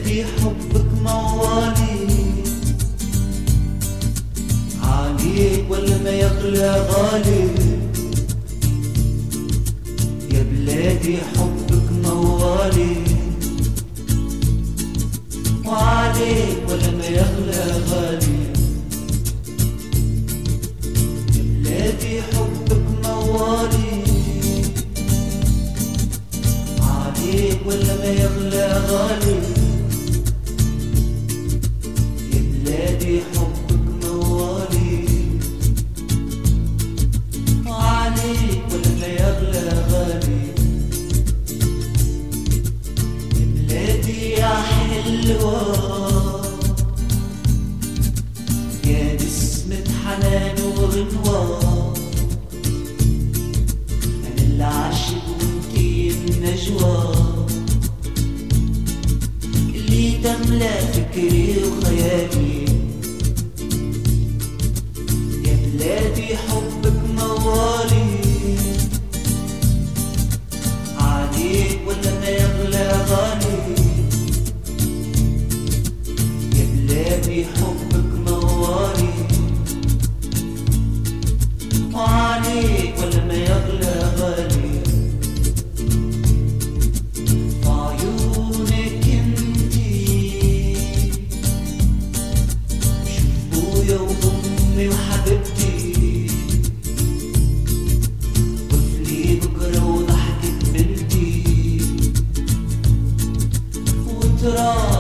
بلادي حبك موالي عليك ولا ما يغلى غالي يا بلادي حبك موالي وعليك ولا ما يغلى غالي يا بلادي حبك موالي عليك ولا ما يغلى غالي يا بلادي حبك موالي عليك ولا ما يغلى غالي يا بلادي يا حلوة يا نسمة حنان وغنوة أنا اللي عاشق وانتي النجوى اللي تملى فكري وخيالي يا بلادي حبك موالي عليك ولا ما يغلى غالي يا بلادي حبك موالي وعليك ولا ما يغلى غالي عيونك انتي شوفويا وامي وحبيبتي طفلي بكره وضحكة بنتي وترى